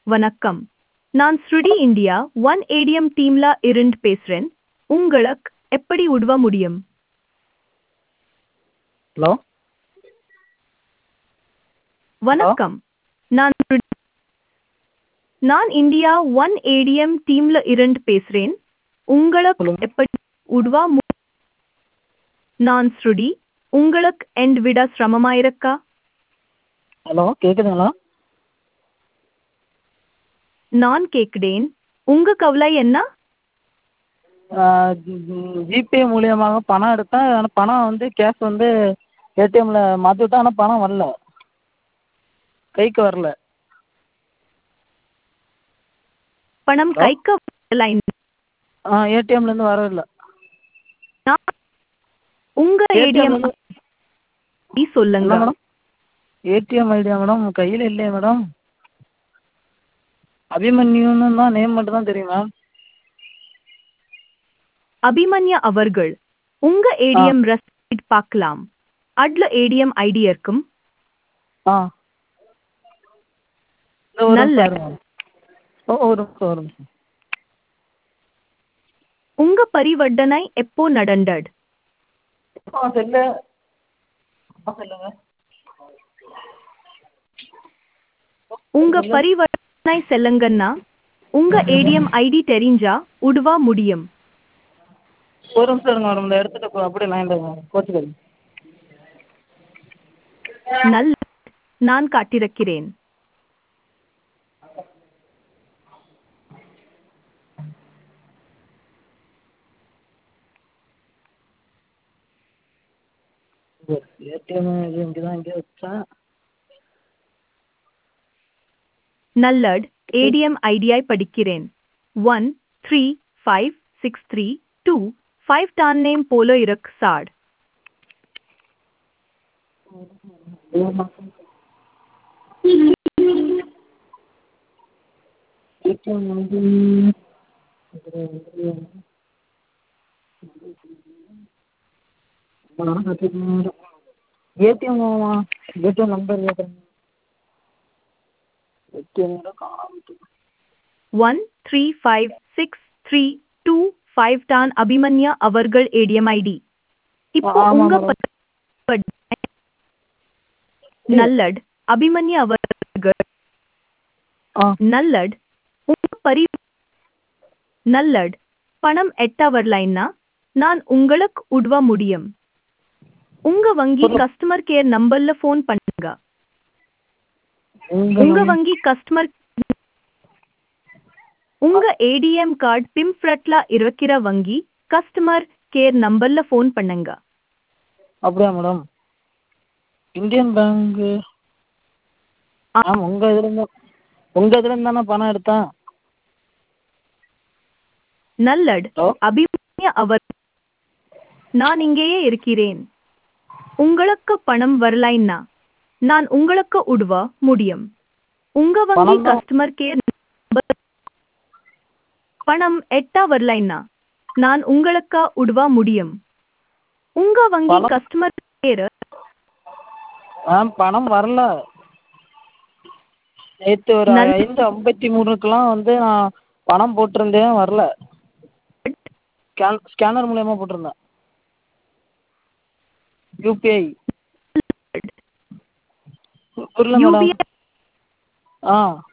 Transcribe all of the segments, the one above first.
வணக்கம் நான் ஸ்ருடி இந்தியா ஒன் ஏடிஎம் டீம்ல இருந்து பேசுறேன் உங்களுக்கு எப்படி உதவ முடியும் ஹலோ வணக்கம் நான் ஸ்ருடி- நான் இந்தியா ஒன் ஏடிஎம் டீம்ல இருந்து பேசுறேன் உங்களுக்கு சொல்லுங்க. எப்படி உதவ மு- நான் ஸ்ருடி உங்களுக்கு எண்ட் விட சிரமமாயிருக்கா ஹலோ கேட்குதுங்களா நான் கேக்குறேன் உங்க கவலை என்ன ஜிபே மூலியமாக பணம் எடுத்தேன் ஆனால் பணம் வந்து கேஷ் வந்து ஏடிஎம்மில் மாற்றி விட்டேன் ஆனால் பணம் வரல கைக்கு வரல பணம் Hello? கைக்கு வரலை. ஆ ஏடிஎம்லேருந்து வரவில்லை நான் உங்க ஏடிஎம் சொல்லுங்க என்ன மேடம் ஏடிஎம் ஐடியா மேடம் கையில் இல்லையே மேடம் அபிமன்யுன்னு தான் நேம் மட்டும் தான் தெரியும் மேம் அபிமன்யா அவர்கள் உங்க ஏடிஎம் ரசீட் பார்க்கலாம் அட்ல ஏடிஎம் ஐடி இருக்கும் ஆ இதோ ஒரு நல்ல. நிமிஷம் இருங்க. ஓ ஒரு நிமிஷம் ஒரு நிமிஷம் உங்க பரிவர்த்தனை எப்போ நடந்தது ஆ செல்லு ஆ சொல்லுங்க உங்க பரிவர்த்தனை செல்லுங்கன்னா உங்க ஏடிஎம் ஐடி தெரிஞ்சா உதவ முடியும் ஒரு நிமிஷம் இருங்க மேடம் இந்த எடுத்துட்டு போ- அப்படியே லைன்ல இருங்க கோச்சுக்காதீங்க நல்ல நான் காட்டிருக்கிறேன் ஏடிஎம் இது இங்கே தான் இங்கே வச்சேன் நல்லட் ஏடிஎம் ஐடியை படிக்கிறேன் one three five six three two five டான் நேம் போல இருக்கு சார் ஏடிஎம் வந்து ஏடிஎம் ஏடிஎம் நம்பர் கேட்குறேன் ஏடிஎம் காமிட்டு one three five six three two five டான் அபிமன்யா அவர்கள் ஏடிஎம் ஐடி இப்போ ஆ, ஆமா, உங்க madam. ப- நல்லட் அபிமன்யா அவர்கள் ஆ நல்லட் உங்க பரி நல்லட் பணம் எட்ட வரலைன்னா நான் உங்களுக்கு உதவ முடியும் உங்க வங்கி சொல்லுங்க. கஸ்டமர் கேர் நம்பர்ல ஃபோன் பண்ணுங்க உங்க உங்க நம்- வங்கி கஸ்டமர் உங்க ஏடிஎம் கார்டு பிம் ஃப்ரட்ல இருக்கிற வங்கி கஸ்டமர் கேர் நம்பர்ல ஃபோன் பண்ணுங்க அப்படியா மேடம் இந்தியன் பேங்க்கு ஆ. மேம் உங்கள் இதுலேருந்து உங்கள் இதுலேருந்து தானே பணம் எடுத்தேன் நல்லட் ஹலோ அபிமன்ய அவர் நான் இங்கேயே இருக்கிறேன் உங்களுக்கு பணம் வரலைன்னா நான் உங்களுக்கு உதவ முடியும் உங்க வங்கி பணம் தான். கஸ்டமர் கேர் நம்பர் பணம் எட்டா வரலைன்னா நான் உங்களுக்கு உதவ முடியும் உங்க வங்கி பணம்? கஸ்டமர் கேர் மேம் பணம் வரல நேற்று ஒரு நல்ல- ஐந்து ஐம்பத்தி மூணுக்கெலாம் வந்து நான் பணம் போட்டிருந்தேன் வரல ஸ்கேன் ஸ்கேனர் மூலயமா போட்டிருந்தேன் யூபிஐ புரியல மேடம் UPI ஆ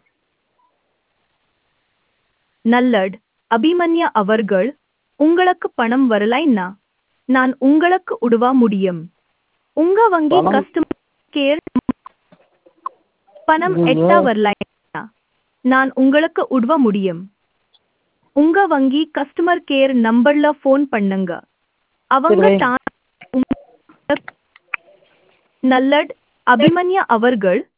நல்லட் அபிமன்யா அவர்கள் உங்களுக்கு பணம் வரலைன்னா நான் உங்களுக்கு உதவ முடியும் உங்க வங்கி பணம்? கஸ்டமர் கேர் பணம் ஐயோ. எட்டா வரலைன்னா நான் உங்களுக்கு உதவ முடியும் உங்க வங்கி கஸ்டமர் கேர் நம்பர்ல ஃபோன் பண்ணுங்க அவங்க சரி. தான் உங்களுக்கு- நல்லட் அபிமன்யா அவர்கள்